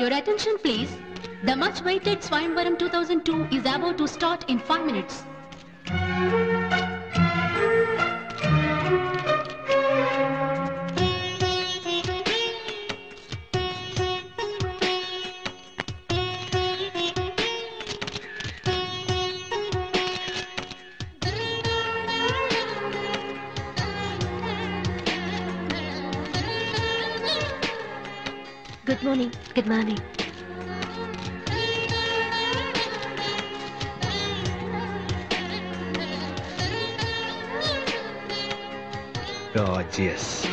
Your attention, please. The much awaited Swayamvaram 2002 is about to start in 5 minutes. Good morning good morning Gorgeous.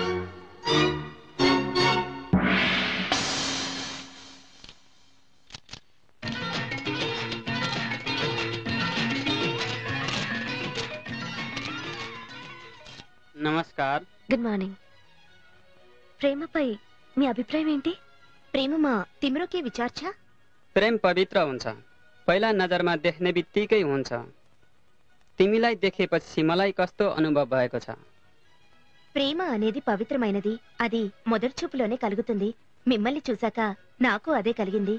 नमस्कार good morning ప్రేమపై మీ అభిప్రాయం ఏంటి ప్రేమमा तिम्रो के विचार छ प्रेम पवित्र हुन्छ पहिला नजरमा देख्ने बित्तिकै हुन्छ तिमीलाई देखेपछि मलाई कस्तो अनुभव भएको छ ప్రేమ అనేది పవిత్రమైనది అది మొదటి చూపులోనే కలుగుతుంది మిమ్మల్ని చూశాక నాకు అదే కలిగింది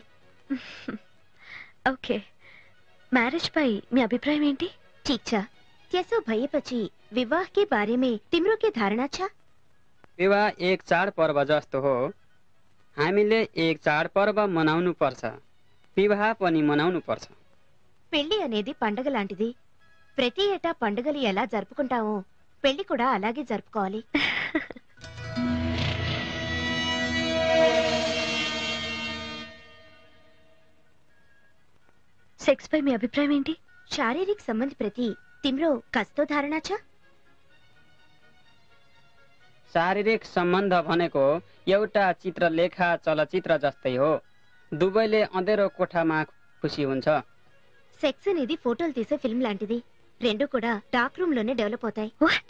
ఓకే మ్యారేజ్ పై మీ అభిప్రాయం ఏంటి ठीक छ त्यसो भएपछि विवाह के बारे में तिम्रो के धारणा छ विवाह एक चाडपर्व जस्तो हो हामीले एक चाडपर्व मनाउनु पर्छ विवाह पनि मनाउनु पर्छ పెళ్లి అనేది పండగ లాంటిది ప్రతి ఏటా పండుగలు ఎలా జరుపుకుంటామో పెళ్లి కూడా అలాగే జరుపుకోవాలి సెక్స్ పై మీ అభిప్రాయం ఏంటి శారీरिक సంబంధ ప్రతి తిम्रो कस्तो धारणा छ शारीरिक सम्बन्ध भनेको एउटा चित्रलेखा चलचित्र जस्तै हो दुवैले अँधेरो कोठामा खुसी हुन्छ సెక్స్ అనేది ఫోటోలు తీసే ఫిల్మ్ లాంటిది రెండు కూడా డార్క్ రూమ్ లోనే డెవలప్ అవుతాయి what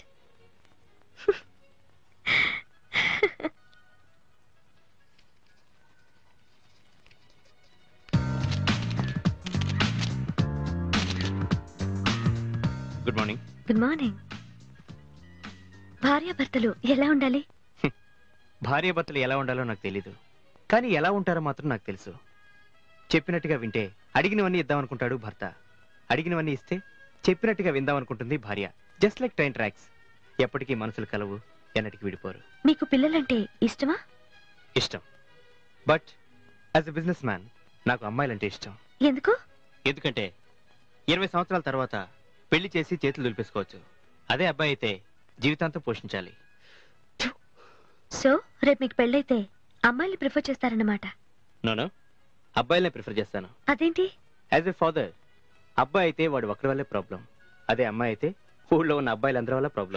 good morning good morning భార్యాభర్తలు ఎలా ఉండాలి భార్యాభర్తలు ఎలా ఉండాలో నాకు తెలీదు కానీ ఎలా ఉంటారో మాత్రం నాకు తెలుసు చెప్పినట్టుగా వింటే అడిగినవన్నీ ఇద్దామనుకుంటాడు భర్త అడిగినవన్నీ ఇస్తే చెప్పినట్టుగా విందామనుకుంటుంది భార్య జస్ట్ లైక్ ట్రైన్ ట్రాక్స్ ఎప్పటికీ మనసులు కలవు ఎన్నటికి విడిపోరు మీకు పిల్లలంటే ఇష్టమా ఇష్టం but as a businessman నాకు అమ్మాయిలంటే ఇష్టం ఎందుకు ఎందుకంటే ఇరవై సంవత్సరాల తర్వాత పెళ్లి చేసి చేతులు దులిపేసుకోవచ్చు అదే అబ్బాయి అయితే జీవితాంతం పోషించాలి సో రేపు మీకు పెళ్ళైతే అమ్మాయిని ప్రిఫర్ చేస్తారన్నమాట నోను అబ్బాయిలనే ప్రిఫర్ చేస్తాను అదేంటి యాజ్ ఎ ఫాదర్ అబ్బాయి అయితే వాడు ఒక్కడి వల్లే ప్రాబ్లం అదే అమ్మాయి అయితే ఊళ్ళో ఉన్న అబ్బాయిలందరి వల్ల ప్రాబ్లం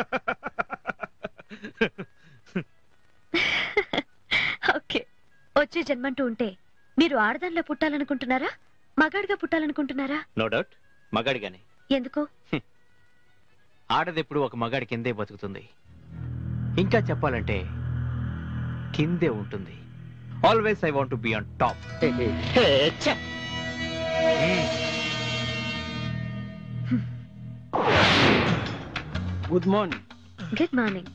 ఓకే వచ్చే జన్మంటూ ఉంటే మీరు ఆడదానిలో పుట్టాలనుకుంటున్నారా మగాడిగా పుట్టాలనుకుంటున్నారా నో డౌట్ మగాడిగానే ఎందుకు ఆడదెప్పుడు ఒక మగాడి కిందే బతుకుతుంది ఇంకా చెప్పాలంటే కిందే ఉంటుంది always I want be on top good morning good morning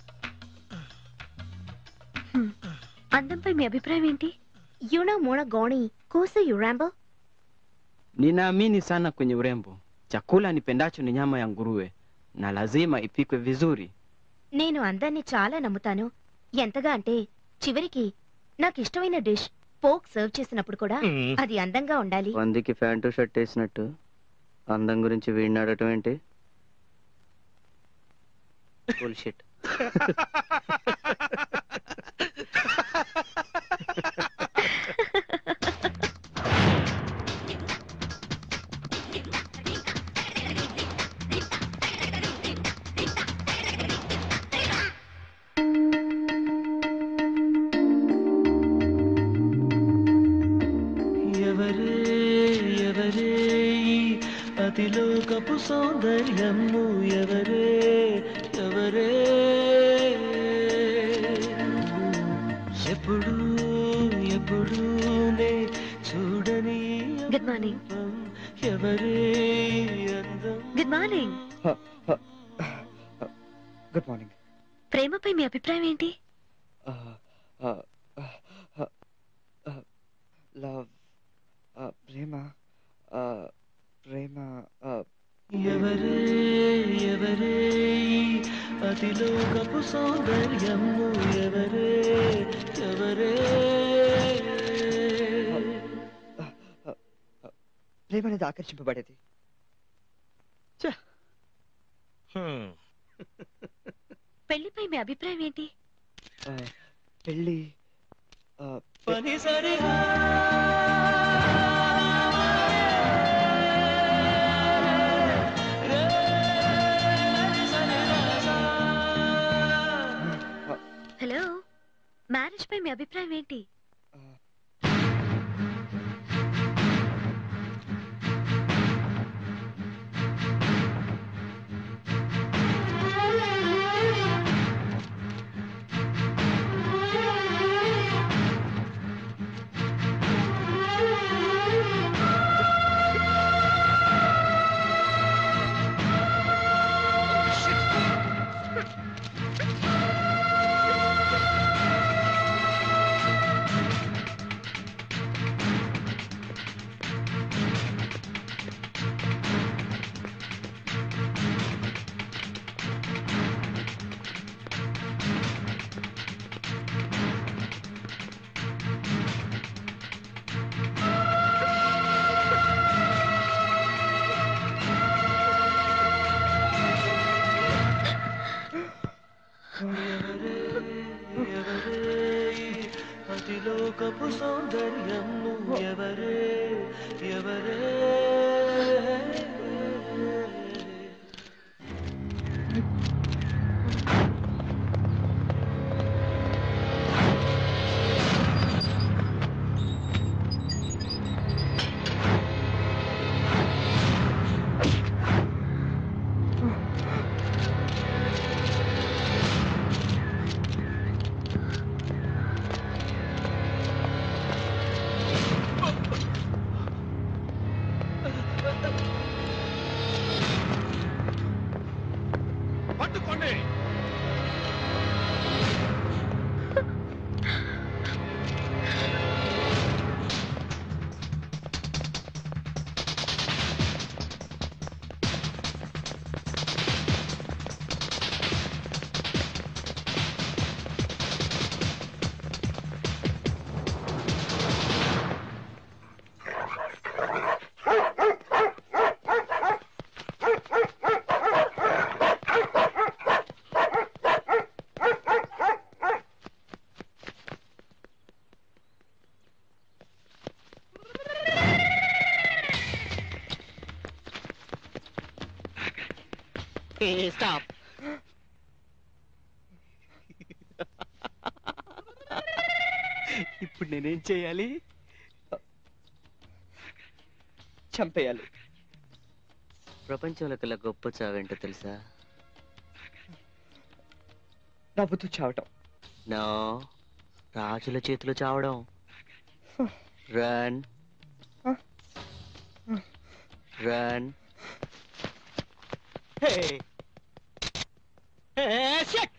అందంపై మీ అభిప్రాయం ఏంటి యునా మూణ గోణి కోస యురాంబో Ninaamini sana kwenye urembo. Chakula nipendacho ni nyama ya nguruwe na lazima ipikwe vizuri. నేను అందాన్ని చాలా నమ్ముతాను ఎంతగా అంటే చివరికి నాకు ఇష్టమైన డిష్ పోక్ సర్వ్ చేసినప్పుడు కూడా అది అందంగా ఉండాలి వందికి ప్యాంటు షర్ట్ వేసినట్టు అందం గురించి వీడిని అడగటం ఏంటి షిట్ ఎవరే ఎవరే ఈ అతిలోకపు సౌందర్యము ఎవరే ఎవరే ఎప్పుడు ఎప్పుడు నే చూడని గుడ్ మార్నింగ్ ఎవరే అందం గుడ్ మార్నింగ్ గుడ్ మార్నింగ్ ప్రేమపై మీ అభిప్రాయం ఏంటి లవ్ ప్రేమ ఆ, ప్రేమ ఆ, ఎవరే ఎవరే ఈ అతిలోకపు సౌందర్యము ఎవరే ఎవరే ప్రేమ అనేది ఆకర్షింపబడేది పెళ్లిపై మీ అభిప్రాయం ఏంటి ఆ, పెళ్ళి ఆ, పె- పని సరిగా హలో మ్యారేజ్ పై మీ అభిప్రాయం ఏంటి ఆ, ఎవరే ఈ అతిలోకపు సౌందర్యము ఎవరే ఎవరే పట్టుకోండి స్టాప్ ఇప్పుడు నేనేం చేయాలి చంపేయాలి ప్రపంచంలో కల్లా గొప్ప చావేంటో తెలుసా నవ్వుతూ చావటం నో రాజుల చేతిలో చావడం run run hey hey shut